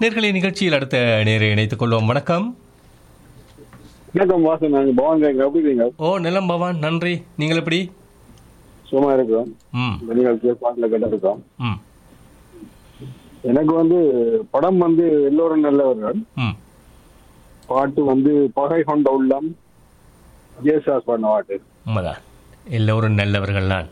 நேர்களை நிகழ்ச்சியில் அடுத்த நேரை இணைத்துக் கொள்வோம் வணக்கம் வணக்கம் வாசன் நாங்க பவான் கேங்க எப்படி இருக்கீங்க ஓ நிலம் பவான் நன்றி நீங்கள் எப்படி சும்மா இருக்கிறோம் ம் இந்த நிகழ்ச்சியை பாட்டில் கேட்டு இருக்கோம் ம் எனக்கு வந்து படம் வந்து எல்லோரும் நல்லவர்கள் ம் பாட்டு வந்து பகை கொண்ட உள்ளம் ஜேசாஸ் பண்ண பாட்டு உண்மைதான் எல்லோரும் நல்லவர்கள் நான்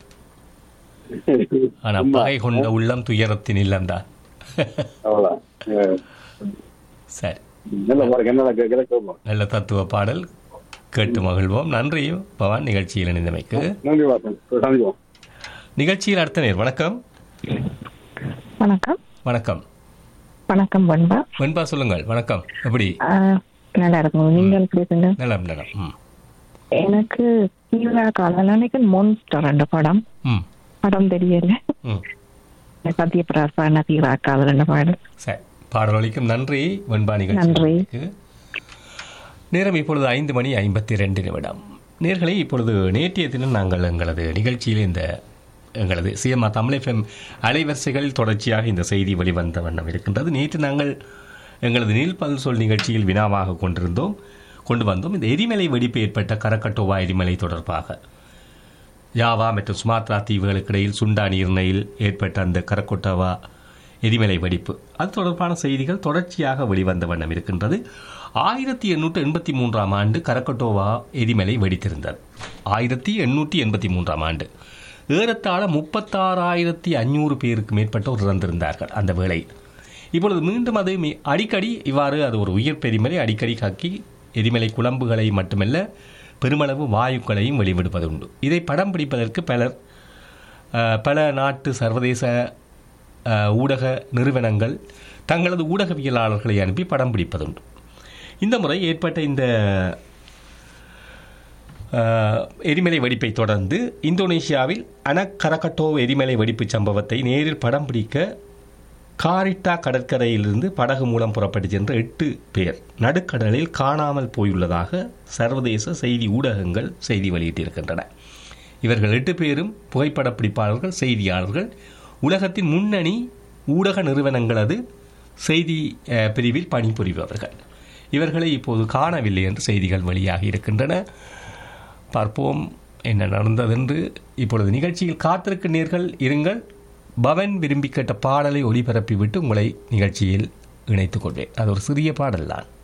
ஆனால் உண்மை. பகை கொண்ட உள்ளம் துயரத்தின் இல்லம்தான் அவ்வளவுதான் அஹ், சரி நல்ல பாருங்க என்ன கேட்கல கேட்போம் நல்ல தத்துவ பாடல் கேட்டு மகிழ்வோம் நன்றி பவான் நிகழ்ச்சியில் இணைந்தமைக்கு நன்றி வாசன் சந்திப்போம் நிகழ்ச்சியில் அடுத்த நேர் வணக்கம் வணக்கம் வணக்கம் வணக்கம் பண்பா வெண்பா சொல்லுங்கள் வணக்கம் எப்படி ஆஹ், நல்லா இருக்கும் நீங்கள் பேசுங்க நலம் நலம் ம் எனக்கு தீவிர காலம் நினைக்கிறேன் மோன்ஸ்டர் என்ற படம் ம் படம் தெரியல ம் சத்யபிரசா தீவிர காதல் என்ற பாடல் சரி பாடலொலிக்கும் நன்றி வெண்பா நன்றி. நிகழ்ச்சி நேரம் இப்பொழுது ஐந்து மணி ஐம்பத்தி ரெண்டு நிமிடம் நேர்களை இப்பொழுது நேற்றைய தினம் நாங்கள் எங்களது நிகழ்ச்சியில் இந்த எங்களது சிஎம்ஆ தமிழ் எஃப்எம் அலைவரிசைகளில் தொடர்ச்சியாக இந்த செய்தி வெளிவந்த வண்ணம் இருக்கின்றது நேற்று நாங்கள் எங்களது நீல்பல் சொல் நிகழ்ச்சியில் வினாவாக கொண்டிருந்தோம் கொண்டு வந்தோம் இந்த எரிமலை வெடிப்பு ஏற்பட்ட கரக்கட்டோவா எரிமலை தொடர்பாக ஜாவா மற்றும் சுமாத்ரா தீவுகளுக்கு இடையில் சுண்டா நீர்நிலையில் ஏற்பட்ட அந்த கரக்கொட்டவா எரிமலை வெடிப்பு அது தொடர்பான செய்திகள் தொடர்ச்சியாக வெளிவந்த வண்ணம் இருக்கின்றது ஆயிரத்தி எண்ணூற்று எண்பத்தி மூன்றாம் ஆண்டு கரக்கட்டோவா எரிமலை வெடித்திருந்தது ஆயிரத்தி எண்ணூற்றி எண்பத்தி மூன்றாம் ஆண்டு ஏறத்தாழ முப்பத்தாறாயிரத்தி அஞ்சூறு பேருக்கு மேற்பட்டோர் இறந்திருந்தார்கள் அந்த வேளையில் இப்பொழுது மீண்டும் அது மீ- அடிக்கடி இவ்வாறு அது ஒரு உயர் பெரிமலை அடிக்கடி கக்கி எரிமலை குழம்புகளை மட்டுமல்ல பெருமளவு வாயுக்களையும் வெளிவிடுவதுண்டு இதை படம் பிடிப்பதற்கு பலர் அஹ், பல நாட்டு சர்வதேச அஹ், ஊடக நிறுவனங்கள் தங்களது ஊடகவியலாளர்களை அனுப்பி படம் பிடிப்பதுண்டு இந்த முறை ஏற்பட்ட இந்த அஹ், எரிமலை வெடிப்பை தொடர்ந்து இந்தோனேசியாவில் அனக்கரகட்டோ எரிமலை வெடிப்பு சம்பவத்தை நேரில் படம் பிடிக்க காரிட்டா கடற்கரையிலிருந்து படகு மூலம் புறப்பட்டு சென்ற எட்டு பேர் நடுக்கடலில் காணாமல் போயுள்ளதாக சர்வதேச செய்தி ஊடகங்கள் செய்தி வெளியிட்டிருக்கின்றன இவர்கள் எட்டு பேரும் புகைப்படப் பிடிப்பாளர்கள் செய்தியாளர்கள் உலகத்தின் முன்னணி ஊடக நிறுவனங்களது செய்தி அஹ், பிரிவில் பணிபுரிபவர்கள் இவர்களை இப்போது காணவில்லை என்று செய்திகள் வெளியாகி இருக்கின்றன பார்ப்போம் என்ன நடந்ததென்று இப்பொழுது நிகழ்ச்சியில் காத்திருக்கும் நேர்கள் இருங்கள் பவன் விரும்பி கேட்ட பாடலை ஒளிபரப்பிவிட்டு உங்களை நிகழ்ச்சியில் இணைத்துக் கொள்வேன் அது ஒரு சிறிய பாடல் தான்